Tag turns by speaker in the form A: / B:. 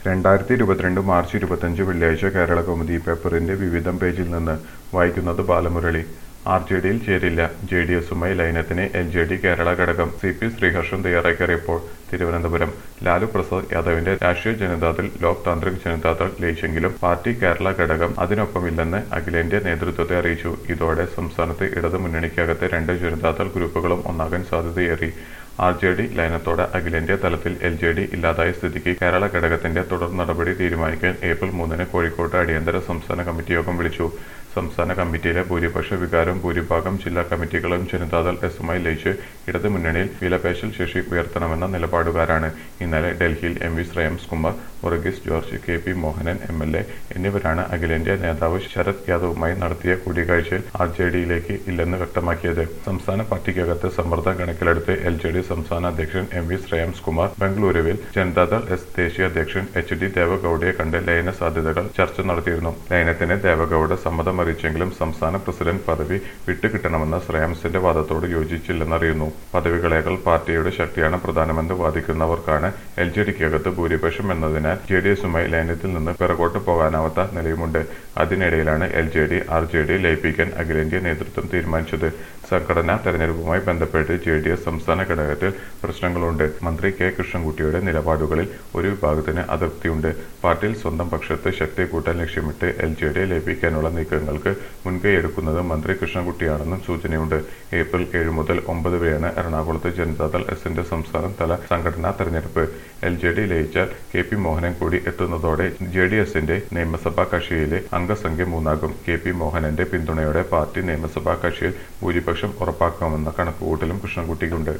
A: രണ്ടായിരത്തി ഇരുപത്തിരണ്ട് മാർച്ച് ഇരുപത്തഞ്ച് വെള്ളിയാഴ്ച കേരള കൗമുദി പേപ്പറിന്റെ വിവിധം പേജിൽ നിന്ന് വായിക്കുന്നത് ബാലമുരളി ആർ ജെ ഡിയിൽ ചേരില്ല ജെ ഡി എസുമായി ലയനത്തിന് എൽ ജെ ഡി കേരള ഘടകം സി പി ശ്രീഹർഷൻ തയ്യാറാക്കിയ റിപ്പോർട്ട് തിരുവനന്തപുരം ലാലു പ്രസാദ് യാദവിന്റെ രാഷ്ട്രീയ ജനതാദൾ ലോക് താന്ത്രിക് ജനതാദൾ ലയിച്ചെങ്കിലും പാർട്ടി കേരള ഘടകം അതിനൊപ്പമില്ലെന്ന് അഖിലേന്ത്യാ നേതൃത്വത്തെ അറിയിച്ചു ഇതോടെ സംസ്ഥാനത്ത് ഇടതു മുന്നണിക്കകത്തെ രണ്ട് ജനതാദൾ ഗ്രൂപ്പുകളും ഒന്നാകാൻ സാധ്യതയേറി ആർ ജെ ഡി ലയനത്തോടെ അഖിലേന്ത്യാ തലത്തിൽ എൽ ജെ ഡി ഇല്ലാതായ സ്ഥിതിക്ക് കേരള ഘടകത്തിന്റെ തുടർ നടപടി തീരുമാനിക്കാൻ ഏപ്രിൽ മൂന്നിന് കോഴിക്കോട്ട് അടിയന്തര സംസ്ഥാന കമ്മിറ്റി യോഗം വിളിച്ചു സംസ്ഥാന കമ്മിറ്റിയിലെ ഭൂരിപക്ഷ വികാരം ഭൂരിഭാഗം ജില്ലാ കമ്മിറ്റികളും ജനതാദൾ എസുമായി ലയിച്ച് ഇടതു മുന്നണിയിൽ വിലപേശൽ ശേഷി ഉയർത്തണമെന്ന നിലപാടുകാരാണ് ഇന്നലെ ഡൽഹിയിൽ M V Shreyams Kumar Varghese George K P Mohanan M L A എന്നിവരാണ് അഖിലേന്ത്യാ നേതാവ് ശരത് യാദവുമായി നടത്തിയ കൂടിക്കാഴ്ചയിൽ ആർ ജെ ഡിയിലേക്ക് ഇല്ലെന്ന് വ്യക്തമാക്കിയത് സംസ്ഥാന പാർട്ടിക്കകത്ത് സമ്മർദ്ദം കണക്കിലെടുത്ത് എൽ ജെ ഡി സംസ്ഥാന അധ്യക്ഷൻ എം വി ശ്രേയംസ് കുമാർ ബംഗളൂരുവിൽ ജനതാദൾ എസ് ദേശീയ അധ്യക്ഷൻ എച്ച് ഡി ദേവഗൌഡയെ കണ്ട് ലയന സാധ്യതകൾ ചർച്ച നടത്തിയിരുന്നു ലയനത്തിന് ദേവഗൌഡ സമ്മതം അറിയിച്ചെങ്കിലും സംസ്ഥാന പ്രസിഡന്റ് പദവി വിട്ടുകിട്ടണമെന്ന ശ്രേയംസിന്റെ വാദത്തോട് യോജിച്ചില്ലെന്നറിയുന്നു പദവികളേക്കാൾ പാർട്ടിയുടെ ശക്തിയാണ് പ്രധാനമെന്ന് വാദിക്കുന്നവർക്കാണ് എൽ ജെ ഡിക്കകത്ത് ഭൂരിപക്ഷം എന്നതിനാൽ ജെ ഡി എസുമായി ലയനത്തിൽ നിന്ന് പിറകോട്ട് പോകാനാവാത്ത നിലയുമുണ്ട് അതിനിടയിലാണ് L J D R J D ലയിപ്പിക്കാൻ അഖിലേന്ത്യാ നേതൃത്വം തീരുമാനിച്ചത് സംഘടനാ തെരഞ്ഞെടുപ്പുമായി ബന്ധപ്പെട്ട് ജെ ഡി എസ് സംസ്ഥാന ഘടകത്തിൽ പ്രശ്നങ്ങളുണ്ട് മന്ത്രി കെ കൃഷ്ണൻകുട്ടിയുടെ നിലപാടുകളിൽ ഒരു വിഭാഗത്തിന് അതൃപ്തിയുണ്ട് പാർട്ടിയിൽ സ്വന്തം പക്ഷത്ത് ശക്തി കൂട്ടാൻ ലക്ഷ്യമിട്ട് എൽ ജെ ഡി ലയിപ്പിക്കാനുള്ള നീക്കങ്ങൾക്ക് മുൻകൈയെടുക്കുന്നത് മന്ത്രി കൃഷ്ണൻകുട്ടിയാണെന്നും സൂചനയുണ്ട് ഏപ്രിൽ ഏഴ് മുതൽ ഒമ്പത് വരെയാണ് എറണാകുളത്ത് ജനതാദൾ എസിന്റെ സംസ്ഥാന തല സംഘടനാ തെരഞ്ഞെടുപ്പ് എൽ ജെ ഡി ലയിച്ചാൽ കെ പി മോഹനൻ കൂടി എത്തുന്നതോടെ ജെ ഡി എസിന്റെ നിയമസഭാ കക്ഷിയിലെ അംഗസംഖ്യ മൂന്നാകും കെ പി മോഹനന്റെ പിന്തുണയോടെ പാർട്ടി നിയമസഭാ കക്ഷിയിൽ ഭൂരിപക്ഷം ഉറപ്പാക്കാമെന്ന കണക്കുകൂട്ടലും കൃഷ്ണൻകുട്ടിക്കുണ്ട്